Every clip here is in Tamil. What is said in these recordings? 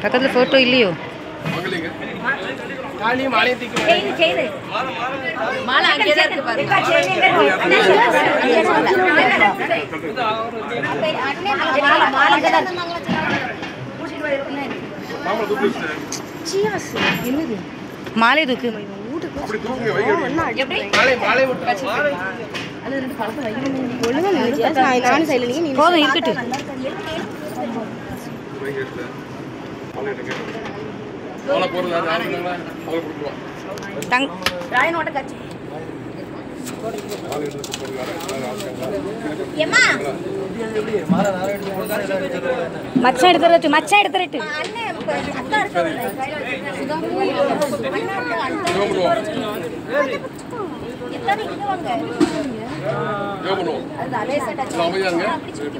பக்கத்தில் ஃபோட்டோ இல்லையோ தாலியும் மாலையும் தூக்கி மாலை அங்கேயே தான் இருக்கு பாருங்க மாலை தூக்கு மாலை மாலை மட்டும் நானும் சைடில் போதும் இருக்கட்டும் மாலை போடுறது யாரு யாருங்களா மாலை கொடுத்துருவா தங் ராயனோட கட்சி மாலை எடுத்து கொடுத்துருவாரு ஏமா மச்சான் எடுத்துறட்டு மச்சான் எடுத்துறட்டு அண்ணன் அக்கா இருக்காங்க எத்தனை இங்க வாங்க ஏன் பண்ணுவோம் அது அலேசா டச் எல்லாம் அமைதியா இருங்க அப்படி சுத்தி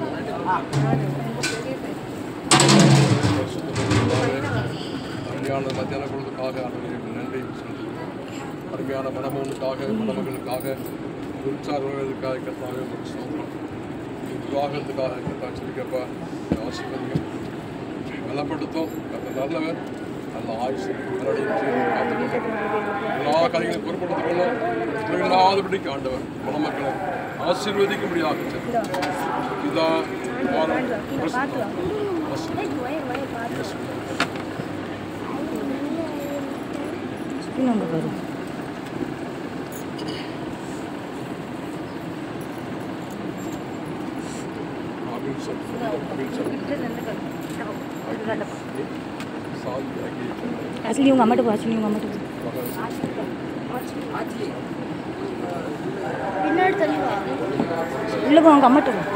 அருமையான மத்தியான பொழுதுக்காக ஆண்டவருக்கு நன்றி செலுத்துகிறோம். அருமையான மணமகனுக்காக மணமகளுக்காக உற்சாகங்களுக்காக கத்தாவே உங்களுக்கு ஸ்தோத்திரம் இந்த விவாகத்துக்காக கத்தா சொல்லிக்கப்பா ஆசீர்வதிக்கும் பலப்படுத்தும் கத்த நல்லவர் நல்ல ஆயுசு மறுபடியும் ஜீவனை காத்துக்கொள்ளும் எல்லா காரியங்களையும் பொறுப்படுத்திக்கொள்ளும் இல்லாதபடிக்கு ஆண்டவர் மணமக்களை ஆசீர்வதிக்கும்படியாக செய்யும். இதா குமாரன், பரிசுத்த ஆசீர்வாதம். இயேசு. இன்னொன்று வரும் ஆமீன் சொல்லு. ஆமீன் சொல்லு. சாதி ஆகிய ஆக்சுவலி உங்கள் அம்மாட்ட போ ஆக்சுவலி உங்கள் அம்மாட்ட போ பின்னாடி தள்ளி வா உள்ளே போ உங்கள் அம்மாட்ட போ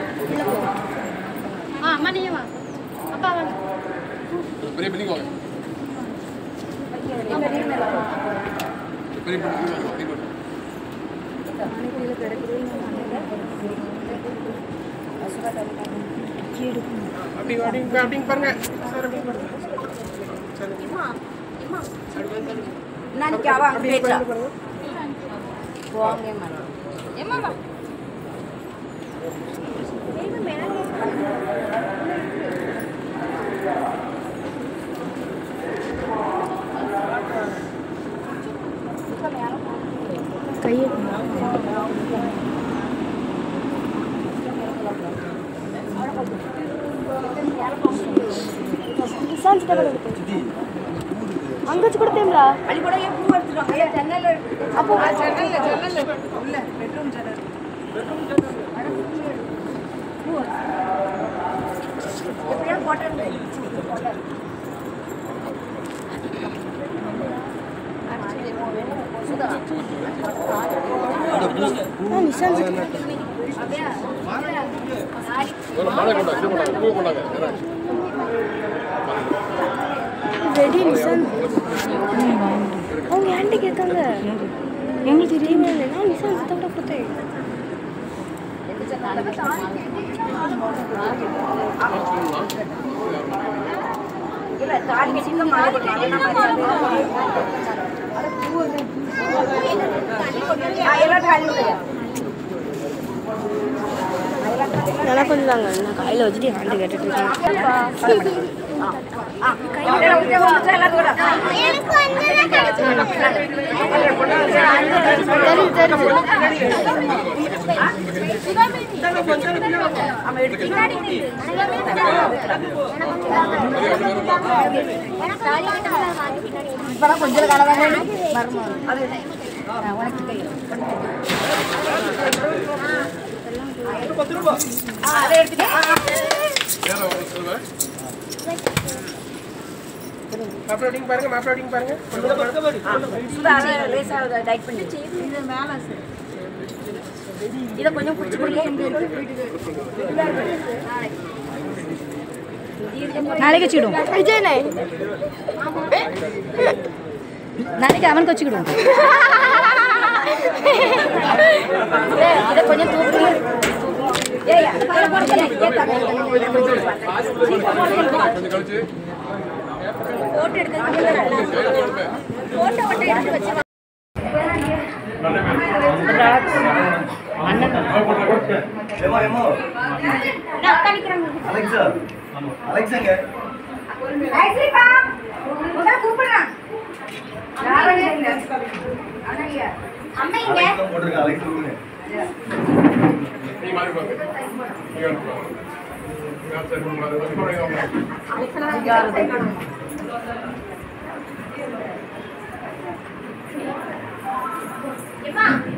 ஆ அம்மா நீங்க வா அப்பா வாங்க பெரிய பில்டிங் வாங்க பெரிய பில்டிங் வாங்க பெரிய பில்டிங் அப்படி அப்படி அப்படி பாருங்க சார் அப்படி பாருங்க அம்மா அம்மா நான் கேவா பேச்சா போங்க அம்மா ஏம்மா வா கையை அங்க வச்சு கொடுத்தீங்களா அள்ளி கூட ஏன் பூ எடுத்துருவாங்க ஐயா ஜன்னல்ல அப்போ ஜன்னல்ல ஜன்னல்ல உள்ள பெட்ரூம் ஜன்னல் எப்படியா போட்டேன் எவ்வளோ மழை கொண்டாங்க இது கொண்டாங்க பூ கொண்டாங்க ஏறாங்க. ரெடி நிசான் அவங்க ஏன்ட்டு கேட்காங்க எங்களுக்கு தெரியுமே இல்லை நான் நிசான் கிட்ட கூட கொடுத்தேன் எனக்கு கொஞ்சம் தாங்க நான் கையில் வச்சுட்டு ஹேண்டு கேட்டுட்டு இருக்கேன் கொஞ்சம் கடை ஏற ஒரு சொல்லுவேன் மாப்பிள்ளை அப்படிங்க பாருங்க மாப்பிள்ளை அப்படிங்க பாருங்க இதை கொஞ்சம் பிடிச்சி கொடுங்க நாளைக்கு வச்சுக்கிடும் விஜயனே நாளைக்கு அவனுக்கு வச்சுக்கிடும் இதை கொஞ்சம் தூக்கி ஏய் அந்த பையன் போடுங்க கொஞ்சம் கழிச்சு போட்டோ எடுத்து போட்டோ மட்டும் எடுத்து வச்சு அலெக்சா அலெக்சாங்க நீ மாறி பாருங்க நீங்க அனுப்புங்க. நீங்க சரி பண்ணுங்க. அது பண்ணுங்க அவங்க. ஏம்மா